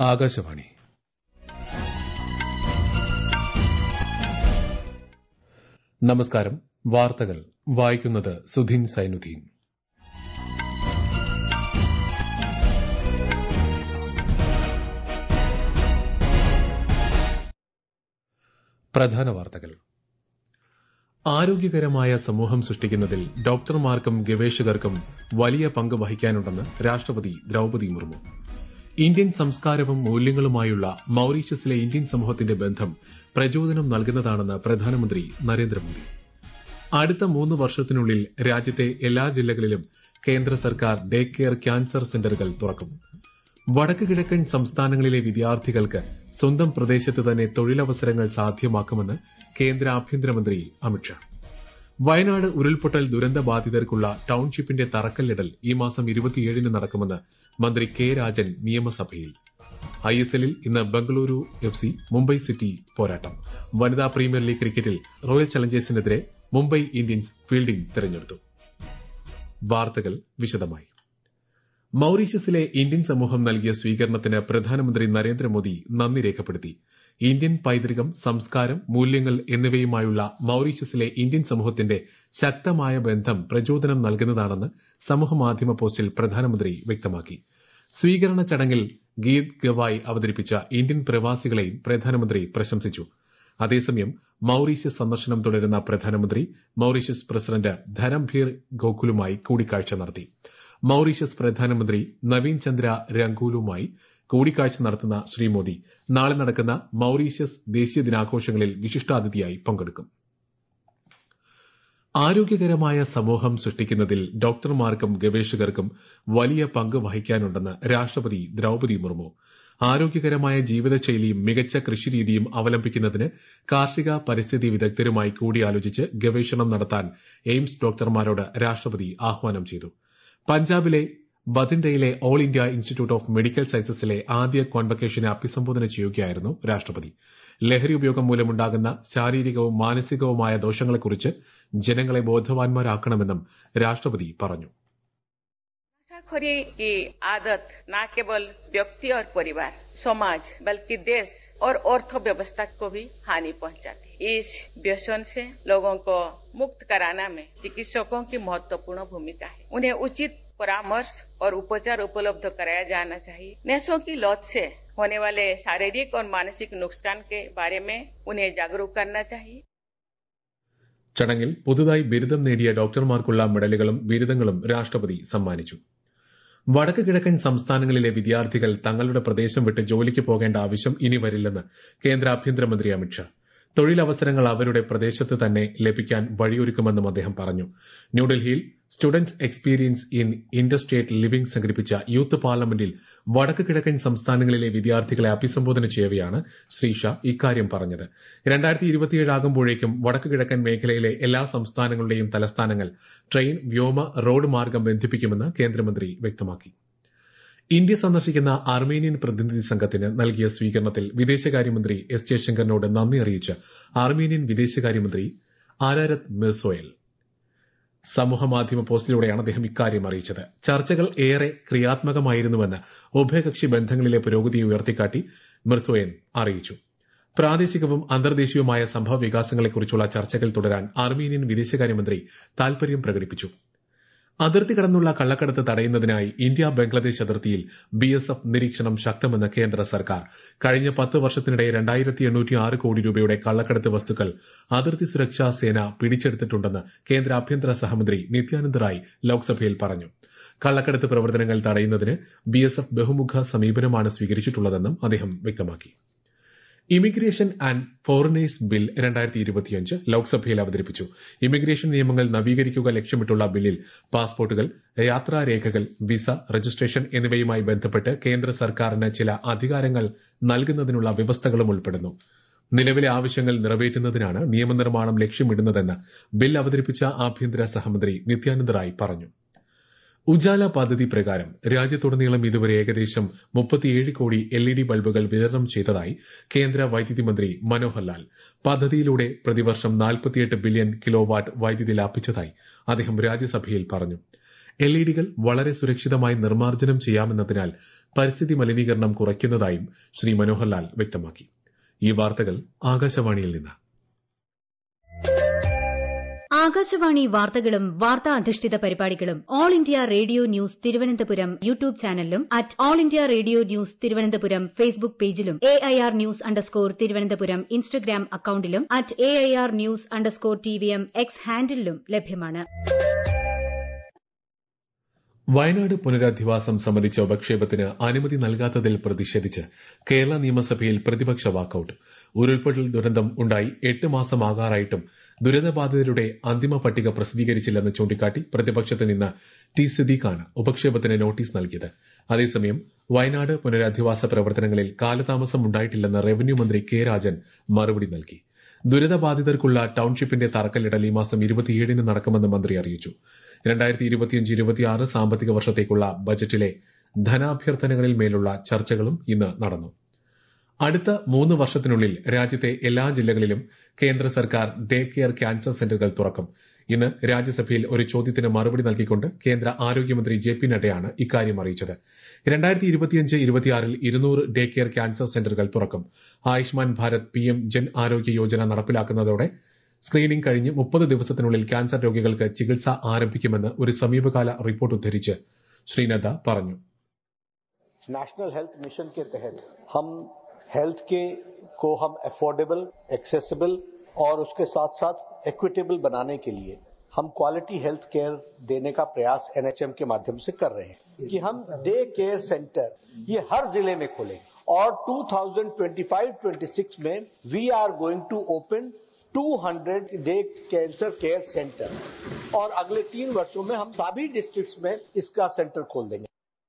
ആകാശവാണി നമസ്കാരം വാർത്തകൾ വായിക്കുന്നത് സുധീൻ സൈനുദ്ദീൻ പ്രധാന വാർത്തകൾ ആരോഗ്യകരമായ സമൂഹം സൃഷ്ടിക്കുന്നതിൽ ഡോക്ടർമാർക്കും ഗവേഷകർക്കും വലിയ പങ്ക് വഹിക്കാനുണ്ടെന്ന് രാഷ്ട്രപതി ദ്രൌപതി മുർമു ഇന്ത്യൻ സംസ്കാരവും മൂല്യങ്ങളുമായുള്ള മൌറീഷ്യസിലെ ഇന്ത്യൻ സമൂഹത്തിന്റെ ബന്ധം പ്രചോദനം നൽകുന്നതാണെന്ന് പ്രധാനമന്ത്രി നരേന്ദ്രമോദി അടുത്ത മൂന്ന് വർഷത്തിനുള്ളിൽ രാജ്യത്തെ എല്ലാ ജില്ലകളിലും കേന്ദ്ര സർക്കാർ ഡേ കെയർ ക്യാൻസർ സെന്ററുകൾ തുറക്കും വടക്ക് കിഴക്കൻ സംസ്ഥാനങ്ങളിലെ വിദ്യാർത്ഥികൾക്ക് സ്വന്തം പ്രദേശത്ത് തന്നെ തൊഴിലവസരങ്ങൾ സാധ്യമാക്കുമെന്ന് കേന്ദ്ര ആഭ്യന്തരമന്ത്രി അമിത്ഷാ വയനാട് ഉരുൾപൊട്ടൽ ദുരന്ത ബാധിതർക്കുള്ള ടൌൺഷിപ്പിന്റെ തറക്കല്ലിടൽ ഈ മാസം ഇരുപത്തിയേഴിന് നടക്കുമെന്ന് മന്ത്രി കെ രാജൻ നിയമസഭയിൽ ഐ എസ് എല്ലിൽ ഇന്ന് Bengaluru F C Mumbai city പോരാട്ടം വനിതാ പ്രീമിയർ ലീഗ് ക്രിക്കറ്റിൽ റോയൽ ചലഞ്ചേഴ്സിനെതിരെ മുംബൈ ഇന്ത്യൻസ് ഫീൽഡിംഗ് തെരഞ്ഞെടുത്തു വാർത്തകൾ വിശദമായി മൌറീഷ്യസിലെ ഇന്ത്യൻ സമൂഹം നൽകിയ സ്വീകരണത്തിന് പ്രധാനമന്ത്രി നരേന്ദ്രമോദി നന്ദി രേഖപ്പെടുത്തി ഇന്ത്യൻ പൈതൃകം സംസ്കാരം മൂല്യങ്ങൾ എന്നിവയുമായുള്ള മൌറീഷ്യസിലെ ഇന്ത്യൻ സമൂഹത്തിന്റെ ശക്തമായ ബന്ധം പ്രചോദനം നൽകുന്നതാണെന്ന് സമൂഹമാധ്യമ പോസ്റ്റിൽ പ്രധാനമന്ത്രി വ്യക്തമാക്കി സ്വീകരണ ചടങ്ങിൽ ഗീത് ഗവായ് അവതരിപ്പിച്ച ഇന്ത്യൻ പ്രവാസികളെയും പ്രധാനമന്ത്രി പ്രശംസിച്ചു അതേസമയം മൌറീഷ്യസ് സന്ദർശനം തുടരുന്ന പ്രധാനമന്ത്രി മൌറീഷ്യസ് പ്രസിഡന്റ് ധരംഭീർ ഗോകുലുമായി കൂടിക്കാഴ്ച നടത്തി മൌറീഷ്യസ് പ്രധാനമന്ത്രി നവീൻ ചന്ദ്ര രംഗൂലുമായി കൂടിക്കാഴ്ച നടത്തുന്ന ശ്രീ മോദി നാളെ നടക്കുന്ന മൌറീഷ്യസ് ദേശീയ ദിനാഘോഷങ്ങളിൽ വിശിഷ്ടാതിഥിയായി പങ്കെടുക്കും ആരോഗ്യകരമായ സമൂഹം സൃഷ്ടിക്കുന്നതിൽ ഡോക്ടർമാർക്കും ഗവേഷകർക്കും വലിയ പങ്ക് വഹിക്കാനുണ്ടെന്ന് രാഷ്ട്രപതി ദ്രൌപതി മുർമു ആരോഗ്യകരമായ ജീവിതശൈലിയും മികച്ച കൃഷിരീതിയും അവലംബിക്കുന്നതിന് കാർഷിക പരിസ്ഥിതി വിദഗ്ധരുമായി കൂടിയാലോചിച്ച് ഗവേഷണം നടത്താൻ എയിംസ് ഡോക്ടർമാരോട് രാഷ്ട്രപതി ആഹ്വാനം ചെയ്തു പഞ്ചാബിലെ ബതിൻഡയിലെ all India institute of medical സയൻസസിലെ ആദ്യ കോൺവക്കേഷനെ അഭിസംബോധന ചെയ്യുകയായിരുന്നു രാഷ്ട്രപതി ലഹരി ഉപയോഗം മൂലമുണ്ടാകുന്ന ശാരീരികവും മാനസികവുമായ ദോഷങ്ങളെക്കുറിച്ച് ജനങ്ങളെ ബോധവാന്മാരാക്കണമെന്നും രാഷ്ട്രപതി പറഞ്ഞു नशाखोरी की आदत न केवल व्यक्ति और परिवार समाज बल्कि देश और अर्थव्यवस्था को भी हानि पहुंचाती है इस व्यसन से लोगों को मुक्त कराना में चिकित्सकों की महत्वपूर्ण भूमिका है उन्हें उचित परामर्श और उपचार उपलब्ध कराया जाना चाहिए नशों की लत से होने वाले शारीरिक और मानसिक नुकसान के बारे में उन्हें जागरूक करना चाहिए ചടങ്ങിൽ പുതുതായി ബിരുദം നേടിയ ഡോക്ടർമാർക്കുള്ള മെഡലുകളും ബിരുദങ്ങളും രാഷ്ട്രപതി സമ്മാനിച്ചു വടക്ക് കിഴക്കൻ സംസ്ഥാനങ്ങളിലെ വിദ്യാർത്ഥികൾ തങ്ങളുടെ പ്രദേശം വിട്ട് ജോലിക്ക് പോകേണ്ട ആവശ്യം ഇനി വരില്ലെന്ന് കേന്ദ്ര ആഭ്യന്തരമന്ത്രി അമിത്ഷാ തൊഴിലവസരങ്ങൾ അവരുടെ പ്രദേശത്ത് തന്നെ ലഭിക്കാൻ വഴിയൊരുക്കുമെന്നും അദ്ദേഹം പറഞ്ഞു ന്യൂഡൽഹിയിൽ students experience in interstate living സംഘടിപ്പിച്ച യൂത്ത് പാർലമെന്റിൽ വടക്ക് കിഴക്കൻ സംസ്ഥാനങ്ങളിലെ വിദ്യാർത്ഥികളെ അഭിസംബോധന ചെയ്യവെയാണ് ശ്രീ ഷാ ഇക്കാര്യം പറഞ്ഞത് രണ്ടായിരത്തി ഇരുപത്തിയേഴ് ആകുമ്പോഴേക്കും വടക്ക് കിഴക്കൻ മേഖലയിലെ എല്ലാ സംസ്ഥാനങ്ങളുടെയും തലസ്ഥാനങ്ങൾ ട്രെയിൻ വ്യോമ റോഡ് മാർഗം ബന്ധിപ്പിക്കുമെന്ന് കേന്ദ്രമന്ത്രി വ്യക്തമാക്കി ഇന്ത്യ സന്ദർശിക്കുന്ന അർമേനിയൻ പ്രതിനിധി സംഘത്തിന് നൽകിയ സ്വീകരണത്തിൽ വിദേശകാര്യമന്ത്രി എസ് ജയശങ്കറിനോട് നന്ദി അറിയിച്ച് അർമേനിയൻ വിദേശകാര്യമന്ത്രി ആരാരത് മിർസോയൽ സമൂഹമാധ്യമ പോസ്റ്റിലൂടെയാണ് അദ്ദേഹം ഇക്കാര്യം അറിയിച്ചത് ചർച്ചകൾ ഏറെ ക്രിയാത്മകമായിരുന്നുവെന്ന് ഉഭയകക്ഷി ബന്ധങ്ങളിലെ പുരോഗതിയെ ഉയർത്തിക്കാട്ടി മിർസോയൻ അറിയിച്ചു പ്രാദേശികവും അന്തർദേശീയവുമായ സംഭവ വികാസങ്ങളെക്കുറിച്ചുള്ള ചർച്ചകൾ തുടരാൻ അർമേനിയൻ വിദേശകാര്യമന്ത്രി താൽപര്യം പ്രകടിപ്പിച്ചു അതിർത്തി കടന്നുള്ള കള്ളക്കടത്ത് തടയുന്നതിനായി ഇന്ത്യ ബംഗ്ലാദേശ് അതിർത്തിയിൽ ബി എസ് എഫ് നിരീക്ഷണം ശക്തമെന്ന് കേന്ദ്ര സർക്കാർ കഴിഞ്ഞ പത്ത് വർഷത്തിനിടെ രണ്ടായിരത്തി എണ്ണൂറ്റി ആറ് കോടി രൂപയുടെ കള്ളക്കടത്ത് വസ്തുക്കൾ അതിർത്തി സുരക്ഷാ സേന പിടിച്ചെടുത്തിട്ടുണ്ടെന്ന് കേന്ദ്ര ആഭ്യന്തര സഹമന്ത്രി നിത്യാനന്ദ് റായ് ലോക്സഭയിൽ പറഞ്ഞു കള്ളക്കടത്ത് പ്രവർത്തനങ്ങൾ തടയുന്നതിന് ബി എസ് എഫ് ബഹുമുഖ സമീപനമാണ് സ്വീകരിച്ചിട്ടുള്ളതെന്നും അദ്ദേഹം വ്യക്തമാക്കി ഇമിഗ്രേഷൻ ആൻഡ് ഫോറിനേഴ്സ് ബിൽ രണ്ടായിരത്തി ഇരുപത്തിയഞ്ച് ലോക്സഭയിൽ അവതരിപ്പിച്ചു ഇമിഗ്രേഷൻ നിയമങ്ങൾ നവീകരിക്കുക ലക്ഷ്യമിട്ടുള്ള ബില്ലിൽ പാസ്പോർട്ടുകൾ യാത്രാരേഖകൾ വിസ രജിസ്ട്രേഷൻ എന്നിവയുമായി ബന്ധപ്പെട്ട് കേന്ദ്ര സർക്കാരിന് ചില അധികാരങ്ങൾ നൽകുന്നതിനുള്ള വ്യവസ്ഥകളും ഉൾപ്പെടുന്നു നിലവിലെ ആവശ്യങ്ങൾ നിറവേറ്റുന്നതിനാണ് നിയമനിർമ്മാണം ലക്ഷ്യമിടുന്നതെന്ന് ബിൽ അവതരിപ്പിച്ച ആഭ്യന്തര സഹമന്ത്രി നിത്യാനന്ദ റായ് പറഞ്ഞു ഉജാല പദ്ധതി പ്രകാരം രാജ്യത്തുടനീളം ഇതുവരെ ഏകദേശം മുപ്പത്തിയേഴ് കോടി എൽ ഇ ഡി ബൾബുകൾ വിതരണം ചെയ്തതായി കേന്ദ്ര വൈദ്യുതി മന്ത്രി മനോഹർ ലാൽ പദ്ധതിയിലൂടെ പ്രതിവർഷം നാൽപ്പത്തിയെട്ട് ബില്യൺ കിലോ വാട്ട് വൈദ്യുതി ലാഭിച്ചതായി അദ്ദേഹം രാജ്യസഭയിൽ പറഞ്ഞു എൽ ഇ ഡികൾ വളരെ സുരക്ഷിതമായി നിർമ്മാർജ്ജനം ചെയ്യാമെന്നതിനാൽ പരിസ്ഥിതി മലിനീകരണം കുറയ്ക്കുന്നതായും ശ്രീ മനോഹർലാൽ വ്യക്തമാക്കി ഈ വാർത്തകൾ ആകാശവാണിയിൽ നിന്ന് ആകാശവാണി വാർത്തകളും വാർത്താ അധിഷ്ഠിത പരിപാടികളും All India Radio news Thiruvananthapuram YouTube ചാനലിലും at All India Radio news Thiruvananthapuram Facebook പേജിലും A I R news underscore Thiruvananthapuram Instagram അക്കൌണ്ടിലും at A I R news underscore T V M X ഹാൻഡിലും ലഭ്യമാണ് വയനാട് പുനരധിവാസം സംബന്ധിച്ച ഉപക്ഷേപത്തിന് അനുമതി നൽകാത്തതിൽ പ്രതിഷേധിച്ച് കേരള നിയമസഭയിൽ പ്രതിപക്ഷ വാക്കൌട്ട് ഉരുൾപൊട്ടൽ ദുരന്തം ഉണ്ടായി എട്ട് മാസമാകാറായിട്ടും ദുരിതബാധിതരുടെ അന്തിമ പട്ടിക പ്രസിദ്ധീകരിച്ചില്ലെന്ന് ചൂണ്ടിക്കാട്ടി പ്രതിപക്ഷത്ത് നിന്ന് ടി സിദ്ദീഖാണ് ഉപക്ഷേപത്തിന് നോട്ടീസ് നൽകിയത് അതേസമയം വയനാട് പുനരധിവാസ പ്രവർത്തനങ്ങളിൽ കാലതാമസം ഉണ്ടായിട്ടില്ലെന്ന് റവന്യൂ മന്ത്രി കെ രാജൻ മറുപടി നൽകി ദുരിതബാധിതർക്കുള്ള ടൌൺഷിപ്പിന്റെ തറക്കല്ലിടൽ ഈ മാസം ഇരുപത്തിയേഴിന് നടക്കുമെന്ന് മന്ത്രി അറിയിച്ചു രണ്ടായിരത്തി ഇരുപത്തിയഞ്ച് ഇരുപത്തിയാറ് സാമ്പത്തിക വർഷത്തേക്കുള്ള ബജറ്റിലെ ധനാഭ്യർത്ഥനകളിൽ മേലുള്ള ചർച്ചകളും ഇന്ന് നടന്നു അടുത്ത മൂന്ന് വർഷത്തിനുള്ളിൽ രാജ്യത്തെ എല്ലാ ജില്ലകളിലും കേന്ദ്ര സർക്കാർ ഡേ കെയർ ക്യാൻസർ സെന്ററുകൾ തുറക്കും ഇന്ന് രാജ്യസഭയിൽ ഒരു ചോദ്യത്തിന് മറുപടി നൽകിക്കൊണ്ട് കേന്ദ്ര ആരോഗ്യമന്ത്രി ജെ പി നഡ്ഡയാണ് ഇക്കാര്യം അറിയിച്ചത് രണ്ടായിരത്തി ഇരുപത്തിയഞ്ച് ഇരുപത്തിയാറിൽ ഇരുന്നൂറ് ഡേ കെയർ ക്യാൻസർ സെന്ററുകൾ തുറക്കും Ayushman Bharat P M Jan Arogya Yojana നടപ്പിലാക്കുന്നതോടെ screening കഴിഞ്ഞ് മുപ്പത് ദിവസത്തിനുള്ളിൽ ക്യാൻസർ രോഗികൾക്ക് ചികിത്സ ആരംഭിക്കുമെന്ന് ഒരു സമീപകാല റിപ്പോർട്ട് ഉദ്ധരിച്ച് ശ്രീ നദ്ദ പറഞ്ഞു नेशनल हेल्थ मिशन के तहत हम हेल्थ के को हम अफोर्डेबल एक्सेसिबल और उसके साथ साथ इक्विटेबल बनाने के लिए हम क्वालिटी हेल्थ केयर देने का प्रयास एनएचएम के माध्यम से कर रहे हैं कि हम डे केयर सेंटर ये हर जिले में खोलेंगे और 2025-26 में we are going to open 200 day cancer care centre और अगले तीन वर्षों में हम सभी डिस्ट्रिक्ट्स में इसका सेंटर खोल देंगे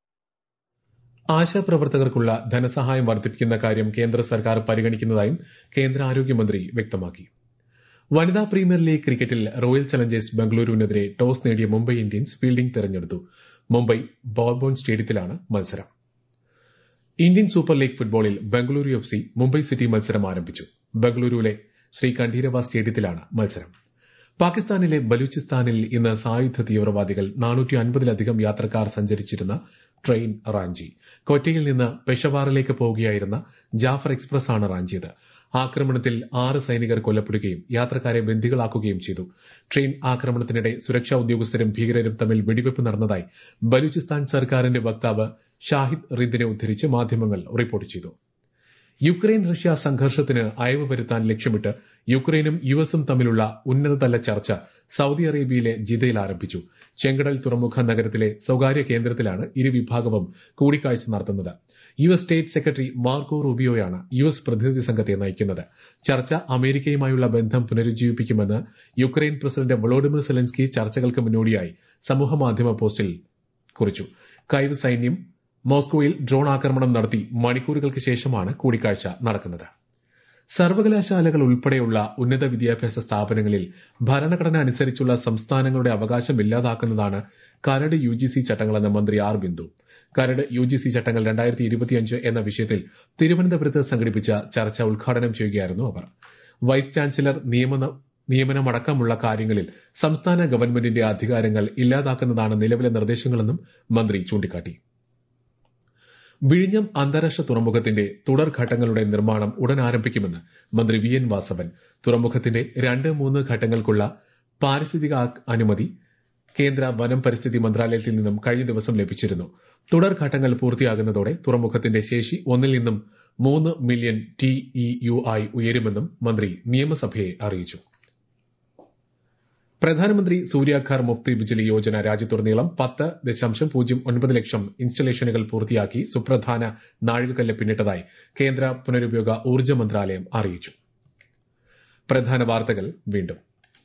ആശാപ്രവർത്തകർക്കുള്ള ധനസഹായം വർദ്ധിപ്പിക്കുന്ന കാര്യം കേന്ദ്ര സർക്കാർ പരിഗണിക്കുന്നതായും കേന്ദ്ര ആരോഗ്യമന്ത്രി വ്യക്തമാക്കി വനിതാ പ്രീമിയർ ലീഗ് ക്രിക്കറ്റിൽ റോയൽ ചലഞ്ചേഴ്സ് ബംഗളൂരുവിനെതിരെ ടോസ് നേടിയ മുംബൈ ഇന്ത്യൻസ് ഫീൽഡിംഗ് തെരഞ്ഞെടുത്തു മുംബൈ ബോർബോൺ സ്റ്റേഡിയത്തിലാണ് മത്സരം ഇന്ത്യൻ സൂപ്പർ ലീഗ് ഫുട്ബോളിൽ Bengaluru F C Mumbai city മത്സരം ആരംഭിച്ചു ബംഗളൂരുവിലെ ശ്രീ കണ്ഠീരവ സ്റ്റേഡിയത്തിലാണ് മത്സരം പാകിസ്ഥാനിലെ ബലൂചിസ്ഥാനിൽ ഇന്ന് സായുധ തീവ്രവാദികൾ നാനൂറ്റി അൻപതിലധികം യാത്രക്കാർ സഞ്ചരിച്ചിരുന്ന ട്രെയിൻ റാഞ്ചി കൊറ്റയിൽ നിന്ന് പെഷവാറിലേക്ക് പോവുകയായിരുന്ന ജാഫർ എക്സ്പ്രസ് ആണ് റാഞ്ചിയത് ആക്രമണത്തിൽ ആറ് സൈനികർ കൊല്ലപ്പെടുകയും യാത്രക്കാരെ ബന്ദികളാക്കുകയും ചെയ്തു ട്രെയിൻ ആക്രമണത്തിനിടെ സുരക്ഷാ ഉദ്യോഗസ്ഥരും ഭീകരരും തമ്മിൽ വെടിവെപ്പ് നടന്നതായി ബലൂചിസ്ഥാൻ സർക്കാരിന്റെ വക്താവ് ഷാഹിദ് റിദിനെ ഉദ്ധരിച്ച് മാധ്യമങ്ങൾ റിപ്പോർട്ട് ചെയ്തു യുക്രൈൻ റഷ്യ സംഘർഷത്തിന് അയവ് വരുത്താൻ ലക്ഷ്യമിട്ട് യുക്രൈനും യുഎസും തമ്മിലുള്ള ഉന്നതതല ചർച്ച സൌദി അറേബ്യയിലെ ജിദയിൽ ആരംഭിച്ചു ചെങ്കടൽ തുറമുഖ നഗരത്തിലെ സ്വകാര്യ കേന്ദ്രത്തിലാണ് ഇരുവിഭാഗവും കൂടിക്കാഴ്ച നടത്തുന്നത് U S state secretary Marco റൂബിയോയാണ് യു എസ് പ്രതിനിധി സംഘത്തെ നയിക്കുന്നത് ചർച്ച അമേരിക്കയുമായുള്ള ബന്ധം പുനരുജ്ജീവിപ്പിക്കുമെന്ന് യുക്രൈൻ പ്രസിഡന്റ് വളോഡിമിർ സെലൻസ്കി ചർച്ചകൾക്ക് മുന്നോടിയായി സമൂഹമാധ്യമ പോസ്റ്റിൽ കുറിച്ചു കൈവ് സൈന്യം മോസ്കോയിൽ ഡ്രോൺ ആക്രമണം നടത്തി മണിക്കൂറുകൾക്ക് ശേഷമാണ് കൂടിക്കാഴ്ച നടക്കുന്നത് സർവകലാശാലകൾ ഉൾപ്പെടെയുള്ള ഉന്നത വിദ്യാഭ്യാസ സ്ഥാപനങ്ങളിൽ ഭരണഘടന അനുസരിച്ചുള്ള സംസ്ഥാനങ്ങളുടെ അവകാശം ഇല്ലാതാക്കുന്നതാണ് കരട് യു ജി സി ചട്ടങ്ങളെന്ന് മന്ത്രി ആർ ബിന്ദു കരട് യു ജി സി ചട്ടങ്ങൾ രണ്ടായിരത്തി ഇരുപത്തിയഞ്ച് എന്ന വിഷയത്തിൽ തിരുവനന്തപുരത്ത് സംഘടിപ്പിച്ച ചർച്ച ഉദ്ഘാടനം ചെയ്യുകയായിരുന്നു അവർ വൈസ് ചാൻസലർ നിയമന നിയമനമടക്കമുള്ള കാര്യങ്ങളിൽ സംസ്ഥാന ഗവൺമെന്റിന്റെ അധികാരങ്ങൾ ഇല്ലാതാക്കുന്നതാണ് നിലവിലെ നിർദ്ദേശങ്ങളെന്നും മന്ത്രി ചൂണ്ടിക്കാട്ടി വിഴിഞ്ഞം അന്താരാഷ്ട്ര തുറമുഖത്തിന്റെ തുടർ ഘട്ടങ്ങളുടെ നിർമ്മാണം ഉടൻ ആരംഭിക്കുമെന്ന് മന്ത്രി വി എൻ വാസവൻ തുറമുഖത്തിന്റെ രണ്ട് മൂന്ന് ഘട്ടങ്ങൾക്കുള്ള പാരിസ്ഥിതിക അനുമതി കേന്ദ്ര വനം പരിസ്ഥിതി മന്ത്രാലയത്തിൽ നിന്നും കഴിഞ്ഞ ദിവസം ലഭിച്ചിരുന്നു തുടർ ഘട്ടങ്ങൾ പൂർത്തിയാകുന്നതോടെ തുറമുഖത്തിന്റെ ശേഷി ഒന്നിൽ നിന്നും മൂന്ന് മില്യൺ ടി ഇ യു ആയി ഉയരുമെന്നും മന്ത്രി നിയമസഭയെ അറിയിച്ചു പ്രധാനമന്ത്രി സൂര്യാഘർ മുഫ്തി ബിജ്ലി യോജന രാജ്യത്തുടനീളം പത്ത് ദശാംശം പൂജ്യം ഒൻപത് ലക്ഷം ഇൻസ്റ്റലേഷനുകൾ പൂർത്തിയാക്കി സുപ്രധാന നാഴികക്കല്ല് പിന്നിട്ടതായി കേന്ദ്ര പുനരുപയോഗ ഊർജ്ജ മന്ത്രാലയം അറിയിച്ചു പ്രധാന വാർത്തകൾ വീണ്ടും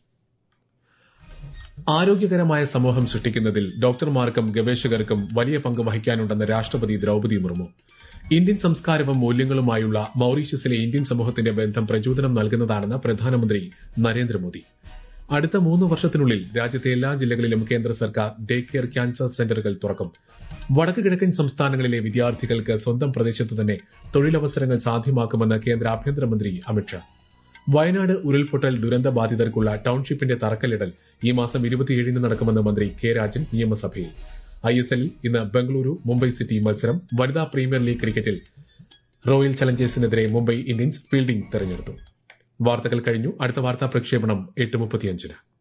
ആരോഗ്യകരമായ സമൂഹം സൃഷ്ടിക്കുന്നതിൽ ഡോക്ടർമാർക്കും ഗവേഷകർക്കും വലിയ പങ്ക് വഹിക്കാനുണ്ടെന്ന് രാഷ്ട്രപതി ദ്രൌപതി മുർമു ഇന്ത്യൻ സംസ്കാരവും മൂല്യങ്ങളുമായുള്ള മൌറീഷ്യസിലെ ഇന്ത്യൻ സമൂഹത്തിന്റെ ബന്ധം പ്രചോദനം നൽകുന്നതാണെന്ന് പ്രധാനമന്ത്രി നരേന്ദ്രമോദി അടുത്ത മൂന്ന് വർഷത്തിനുള്ളിൽ രാജ്യത്തെ എല്ലാ ജില്ലകളിലും കേന്ദ്ര സർക്കാർ ഡേ കെയർ ക്യാൻസർ സെന്ററുകൾ തുറക്കും വടക്ക് കിഴക്കൻ സംസ്ഥാനങ്ങളിലെ വിദ്യാർത്ഥികൾക്ക് സ്വന്തം പ്രദേശത്ത് തന്നെ തൊഴിലവസരങ്ങൾ സാധ്യമാക്കുമെന്ന് കേന്ദ്ര ആഭ്യന്തരമന്ത്രി അമിത്ഷാ വയനാട് ഉരുൾപൊട്ടൽ ദുരന്ത ബാധിതർക്കുള്ള ടൌൺഷിപ്പിന്റെ തറക്കല്ലിടൽ ഈ മാസം ഇരുപത്തിയേഴിന് നടക്കുമെന്ന് മന്ത്രി കെ രാജൻ നിയമസഭയിൽ ഐ എസ് എല്ലിൽ ഇന്ന് ബംഗളൂരു മുംബൈ സിറ്റി മത്സരം വനിതാ പ്രീമിയർ ലീഗ് ക്രിക്കറ്റിൽ റോയൽ ചലഞ്ചേഴ്സിനെതിരെ മുംബൈ ഇന്ത്യൻസ് ഫീൽഡിംഗ് തെരഞ്ഞെടുത്തു വാർത്തകൾ കഴിഞ്ഞു അടുത്ത വാർത്താ പ്രക്ഷേപണം എട്ട് മുപ്പത്തിയഞ്ചിന്